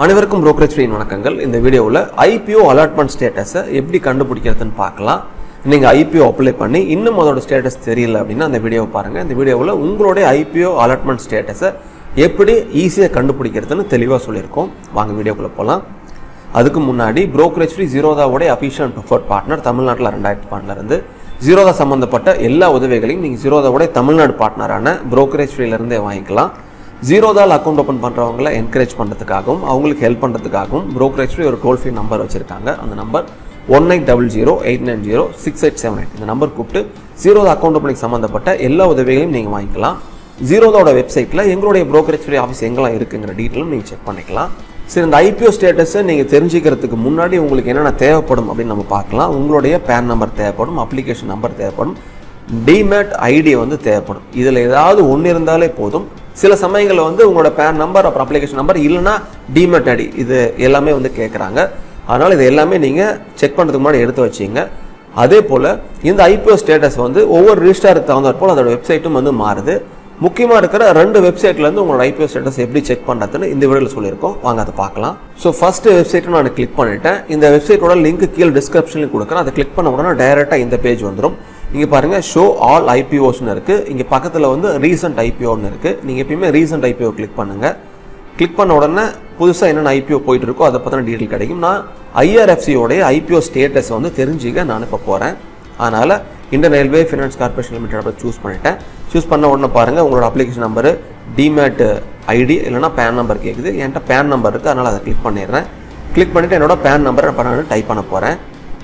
அனைவருக்கும் brokerage fee வணக்கங்கள் இந்த வீடியோவில் ஐபிஓ அலாட்மெண்ட் ஸ்டேட்டஸை எப்படி கண்டுபிடிக்கிறதுன்னு பார்க்கலாம் நீங்கள் ஐபிஓ அப்ளை பண்ணி இன்னும் அதோட ஸ்டேட்டஸ் தெரியல அப்படின்னா அந்த வீடியோவை பாருங்கள் இந்த வீடியோவில் உங்களுடைய ஐபிஓ அலாட்மெண்ட் ஸ்டேட்டஸை எப்படி ஈஸியாக கண்டுபிடிக்கிறதுன்னு தெளிவாக சொல்லியிருக்கோம் வாங்க வீடியோக்குள்ளே போகலாம் அதுக்கு முன்னாடி brokerage free ஜீரோதாவோடைய அஃபிஷியல் அண்ட் ப்ரிஃபர்ட் பார்ட்னர் தமிழ்நாட்டில் ரெண்டாயிரத்தி பன்னெண்டுல இருந்து ஜீரோதா சம்மந்தப்பட்ட எல்லா உதவிகளையும் நீங்கள் ஜீரோதாவோடைய தமிழ்நாடு பார்ட்னரான brokerage free ல இருந்தே வாங்கிக்கலாம் ஜீரோதால் அக்கௌண்ட் ஓப்பன் பண்ணுறவங்கள என்கரேஜ் பண்ணுறதுக்காகவும் அவங்களுக்கு ஹெல்ப் பண்ணுறதுக்காகவும் brokerage free ஒரு டோல் ஃப்ரீ நம்பர் வச்சுருக்காங்க அந்த number one eight double zero eight nine zero six eight seven eight இந்த நம்பர் கூப்பிட்டு ஜீரோதா அக்கௌண்ட் ஓப்பனிங் சம்மந்தப்பட்ட எல்லா உதவிகளையும் நீங்கள் வாங்கிக்கலாம் ஜீரோதோட வெப்சைட்டில் எங்களுடைய brokerage free ஆஃபீஸ் எங்கெல்லாம் இருக்குங்கிற டீட்டெயிலும் நீங்கள் செக் பண்ணிக்கலாம் சரி இந்த ஐபிஓ ஸ்டேட்டஸை நீங்கள் தெரிஞ்சுக்கிறதுக்கு முன்னாடி உங்களுக்கு என்னென்ன தேவைப்படும் அப்படின்னு நம்ம பார்க்கலாம் உங்களுடைய பேன் நம்பர் தேவைப்படும் அப்ளிகேஷன் நம்பர் தேவைப்படும் டிமேட் ஐடி வந்து தேவைப்படும் இதில் ஏதாவது ஒன்று இருந்தாலே போதும் சில சமயங்களில் வந்து உங்களோட பேன் நம்பர் அப்புறம் அப்ளிகேஷன் நம்பர் இல்லைன்னா டிமேட் ஐடி இது எல்லாமே வந்து கேட்குறாங்க அதனால் இது எல்லாமே நீங்கள் செக் பண்ணுறதுக்கு முன்னாடி எடுத்து வச்சிங்க அதே போல் இந்த ஐபிஓ ஸ்டேட்டஸ் வந்து ஒவ்வொரு ரிஜிஸ்டாருக்கு தகுந்தாற் போல் அதோட வெப்சைட்டும் வந்து மாறுது முக்கியமாக இருக்கிற ரெண்டு வெப்சைட்லேருந்து உங்களோட ஐபிஓ ஸ்டேட்டஸ் எப்படி செக் பண்ணுறதுன்னு இந்த வீடியோவில் சொல்லியிருக்கோம் வாங்க அதை பார்க்கலாம் ஸோ ஃபஸ்ட்டு வெப்சைட்டை நான் கிளிக் பண்ணிட்டேன் இந்த வெப்சைட்டோட லிங்க் கீழே டிஸ்கிரிப்ஷனில் கொடுக்குறேன் அதை கிளிக் பண்ண உடனே டைரெக்டாக இந்த பேஜ் வந்துடும் இங்கே பாருங்கள் ஷோ ஆல் ஐபிஓஸ்னு இருக்குது இங்கே பக்கத்தில் வந்து ரீசெண்ட் ஐபிஓன்னு இருக்குது நீங்கள் எப்பயுமே ரீசெண்ட் ஐபிஓ கிளிக் பண்ணுங்கள் கிளிக் பண்ண உடனே புதுசாக என்னென்ன ஐபிஓ போயிட்டு இருக்கோ அதை பற்றின டீட்டெயில் கிடைக்கும் நான் ஐஆர்எஃப்சியோடைய ஐபிஓ ஸ்டேட்டஸ் வந்து தெரிஞ்சுக்க நான் இப்போ போகிறேன் அதனால் Indian Railway Finance Corporation Limited choose பண்ணிட்டேன் சூஸ் பண்ண உடனே பாருங்கள் உங்களோட அப்ளிகேஷன் நம்பரு டிமேட் ஐடி இல்லைனா பேன் நம்பர் கேட்குது என்கிட்ட பேன் நம்பர் இருக்குது அதனால் அதை கிளிக் பண்ணிடுறேன் கிளிக் பண்ணிவிட்டு என்னோட பேன் நம்பரை இப்போ நான் டைப் பண்ண போகிறேன்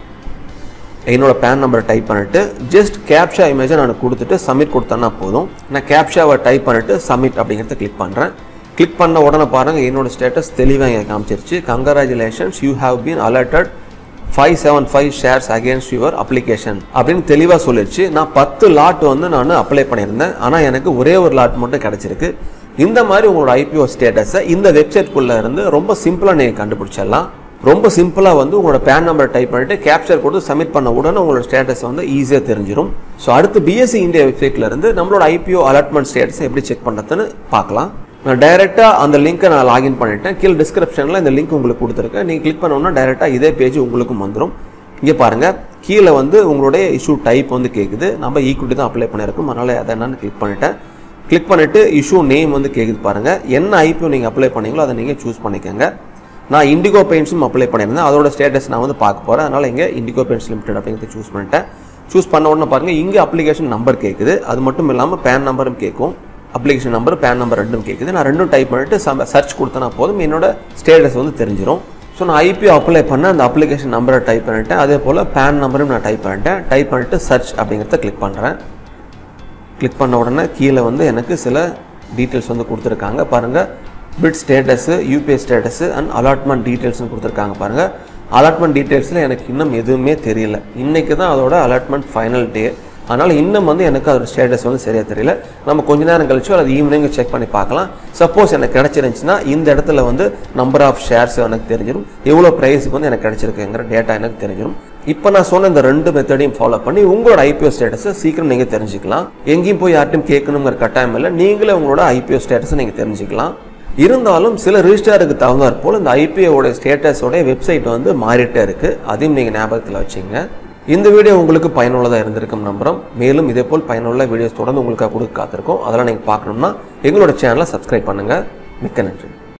என்னோட பேன் நம்பரை டைப் பண்ணிட்டு ஜஸ்ட் கேப்ஷா இமேஜை நான் கொடுத்துட்டு சப்மிட் கொடுத்தேன்னா போதும் நான் கேப்ஷாவை டைப் பண்ணிட்டு சப்மிட் அப்படிங்கிறத கிளிக் பண்ணுறேன் கிளிக் பண்ண உடனே பாருங்கள் என்னோட ஸ்டேட்டஸ் தெளிவாக எனக்கு காமிச்சிருச்சு congratulations you have been allotted five seven five shares against your application அப்படின்னு தெளிவாக சொல்லிடுச்சு நான் பத்து லாட் வந்து நான் அப்ளை பண்ணியிருந்தேன் ஆனால் எனக்கு ஒரே ஒரு லாட் மட்டும் கிடச்சிருக்கு இந்த மாதிரி உங்களோட ஐபிஓ ஸ்டேட்டஸை இந்த வெப்சைட்குள்ளே இருந்து ரொம்ப சிம்பிளாக நீங்கள் கண்டுபிடிச்சிடலாம் ரொம்ப சிம்பிளாக வந்து உங்களோட பேன் நம்பர் டைப் பண்ணிட்டு கேப்சர் கொடுத்து சப்மிட் பண்ண உடனே உங்களோட ஸ்டேட்டஸ் வந்து ஈஸியாக தெரிஞ்சிடும் ஸோ அடுத்து பிஎஸ்சி இந்தியா வெப்சைட்ல இருந்து நம்மளோட ஐபிஓ அலாட்மெண்ட் ஸ்டேட்டஸை எப்படி செக் பண்ணுறதுன்னு பார்க்கலாம் நான் டைரெக்டாக அந்த லிங்க்கை நான் லாகின் பண்ணிட்டேன் கீழே டிஸ்கிரிப்ஷனில் இந்த லிங்க் உங்களுக்கு கொடுத்துருக்கேன் நீங்கள் கிளிக் பண்ணோன்னா டைரெக்டாக இதே பேஜ் உங்களுக்கும் வந்துடும் இங்கே பாருங்கள் கீழே வந்து உங்களுடைய இஷ்யூ டைப் வந்து கேட்குது நம்ம ஈக்குவிட்டி தான் அப்ளை பண்ணியிருக்கோம் அதனால் அதை என்னன்னு கிளிக் பண்ணிட்டேன் கிளிக் பண்ணிவிட்டு இஷ்யூ நேம் வந்து கேட்குது பாருங்கள் என்ன ஐபிஓ நீங்கள் அப்ளை பண்ணீங்களோ அதை நீங்கள் சூஸ் பண்ணிக்கோங்க நான் இண்டிகோ பெயிண்ட்ஸும் அப்ளை பண்ணியிருந்தேன் அதோட ஸ்டேட்டஸ் நான் வந்து பார்க்க போகிறேன் அதனால் இங்கே இண்டிகோ பெயிண்ட்ஸ் லிமிடெட் அப்படிங்கிறத சூஸ் பண்ணிட்டேன் சூஸ் பண்ண உடனே பாருங்கள் இங்கே அப்ளிகேஷன் நம்பர் கேட்குது அது மட்டும் இல்லாமல் பேன் நம்பரும் கேட்கும் அப்ளிகேஷன் நம்பர் பேன் நம்பர் ரெண்டும் கேட்குது நான் ரெண்டும் டைப் பண்ணிட்டு சர்ச் கொடுத்தனா போதும் என்னோட ஸ்டேட்டஸ் வந்து தெரிஞ்சிடும் ஸோ நான் ஐபிஓ அப்ளை பண்ண அந்த அப்ளிகேஷன் நம்பரை டைப் பண்ணிட்டேன் அதே போல் பேன் நம்பரும் நான் டைப் பண்ணிட்டேன் டைப் பண்ணிட்டு சர்ச் அப்படிங்கிறத கிளிக் பண்ணுறேன் கிளிக் பண்ண உடனே கீழே வந்து எனக்கு சில டீட்டெயில்ஸ் வந்து கொடுத்துருக்காங்க பாருங்கள் bid status UPI status and allotment டீட்டெயில்ஸ்னு கொடுத்துருக்காங்க பாருங்கள் அலாட்மெண்ட் டீட்டெயில்ஸில் எனக்கு இன்னும் எதுவுமே தெரியல இன்றைக்கி தான் அதோட அலாட்மெண்ட் ஃபைனல் டே அதனால் இன்னும் வந்து எனக்கு அதோட ஸ்டேட்டஸ் வந்து சரியாக தெரியல நம்ம கொஞ்ச நேரம் கழிச்சோ அல்லது ஈவினிங் செக் பண்ணி பார்க்கலாம் சப்போஸ் எனக்கு கிடச்சிருந்துச்சுன்னா இந்த இடத்துல வந்து நம்பர் ஆஃப் ஷேர்ஸ் எனக்கு தெரிஞ்சிடும் எவ்வளோ ப்ரைஸுக்கு வந்து எனக்கு கிடச்சிருக்குங்கிற டேட்டா எனக்கு தெரிஞ்சிடும் இப்போ நான் சொன்ன இந்த ரெண்டு மெத்தடையும் ஃபாலோ பண்ணி உங்களோட ஐபிஓ ஸ்டேட்டஸை சீக்கிரம் நீங்கள் தெரிஞ்சுக்கலாம் எங்கேயும் போய் யார்ட்டும் கேட்கணுங்கிற கட்டாயம் இல்லை நீங்களே உங்களோட ஐபிஓ ஸ்டேட்டஸை நீங்கள் தெரிஞ்சுக்கலாம் இருந்தாலும் சில ரிஜிஸ்டாருக்கு தகுந்தாற் போல் இந்த ஐபிஓட ஸ்டேட்டஸோட வெப்சைட் வந்து மாறிட்டே இருக்குது அதையும் நீங்கள் ஞாபகத்தில் வச்சுங்க இந்த வீடியோ உங்களுக்கு பயனுள்ளதாக இருந்திருக்கும் நம்புகிறோம் மேலும் இதே போல் பயனுள்ள வீடியோஸ் தொடர்ந்து உங்களுக்காக கொடுக்க காத்திருக்கோம் அதெல்லாம் நீங்கள் பார்க்கணும்னா எங்களோட சேனலை சப்ஸ்கிரைப் பண்ணுங்கள் மிக்க நன்றி